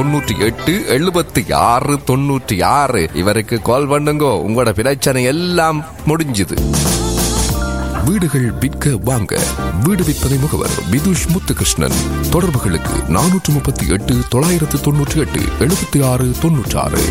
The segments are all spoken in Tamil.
தொண்ணூற்றி எட்டு எழுபத்தி ஆறு தொண்ணூற்றி ஆறு இவருக்கு கால் பண்ணுங்க உங்களோட பிரச்சனை எல்லாம் முடிஞ்சுது வீடுகள் விற்க வாங்க வீடு விற்பனை முகவர் விதுஷ் முத்துகிருஷ்ணன் தொடர்புகளுக்கு நானூற்று முப்பத்தி எட்டு தொள்ளாயிரத்து தொன்னூற்றி எட்டு எழுபத்தி ஆறு தொன்னூற்றி ஆறு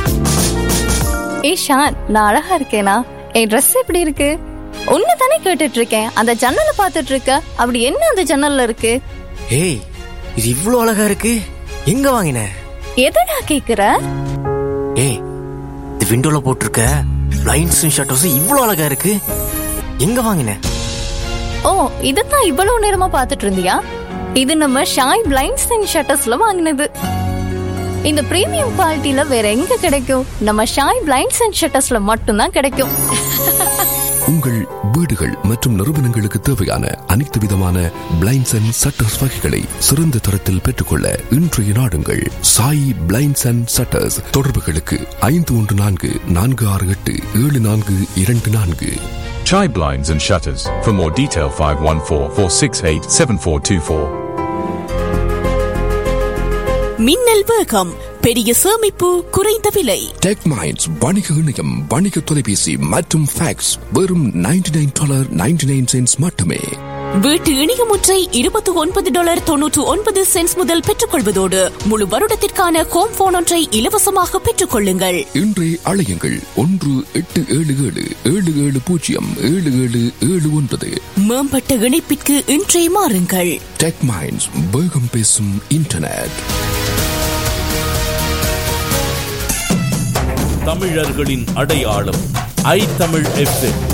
ஏய் ஷான் நான் அழகா இருக்கேனா என் ட்ரெஸ் எப்படி இருக்கு உன்னை தானே கேட்டுட்டு இருக்கேன் அந்த ஜன்னலை பார்த்துட்டு இருக்க அப்படி என்ன அந்த ஜன்னல்ல இருக்கு ஏய் இது இவ்ளோ அழகா இருக்கு எங்க வாங்கின எதடா கேக்குற ஏய் இது விண்டோல போட்டிருக்க லைன்ஸும் ஷட்டர்ஸும் இவ்ளோ அழகா இருக்கு எங்க வாங்கின ஓ இதுதான் இவ்வளவு நேரமா பார்த்துட்டு இருந்தியா இது நம்ம ஷாய் பிளைண்ட்ஸ் அண்ட் ஷட்டர்ஸ்ல வாங்கினது இந்த பிரீமியம் குவாலிட்டில வேற எங்க கிடைக்கும் நம்ம ஷாய் பிளைண்ட்ஸ் அண்ட் ஷட்டர்ஸ்ல மட்டும்தான் கிடைக்கும் உங்கள் வீடுகள் மற்றும் நிறுவனங்களுக்கு தேவையான அனைத்து விதமான பிளைண்ட்ஸ் அண்ட் சட்டர்ஸ் வகைகளை சிறந்த தரத்தில் பெற்றுக்கொள்ள இன்றைய நாடுங்கள் சாய் பிளைண்ட்ஸ் அண்ட் சட்டர்ஸ் தொடர்புகளுக்கு ஐந்து ஒன்று நான்கு நான்கு ஆறு எட்டு ஏழு நான்கு இரண்டு நான்கு Chai blinds and shutters. For more detail, 514 468 7424. மின்னல் வேகம் பெரிய சேமிப்பு குறைந்த விலை டெக் மைண்ட்ஸ் வணிக இணையம் வணிக தொலைபேசி மற்றும் ஃபேக்ஸ் வெறும் ninety nine dollar ninety nine cents மட்டுமே வீட்டு இணையம் ஒன்றை இருபத்தி ஒன்பது டாலர் தொன்னூற்று ஒன்பது சென்ஸ் முதல் பெற்றுக்கொள்வதோடு முழு வருடத்திற்கான ஹோம் போன் ஒன்றை இலவசமாக பெற்றுக் கொள்ளுங்கள் இன்றே அழையுங்கள் ஒன்று எட்டு ஏழு ஏழு ஏழு ஏழு பூஜ்ஜியம் ஏழு ஏழு ஏழு ஒன்பது மேம்பட்ட இணைப்பிற்கு இன்றே மாறுங்கள் டெக் மைண்ட்ஸ் வேகம் பேசும் இன்டர்நெட் தமிழர்களின் அடையாளம் ஐ தமிழ் எஃப்எம்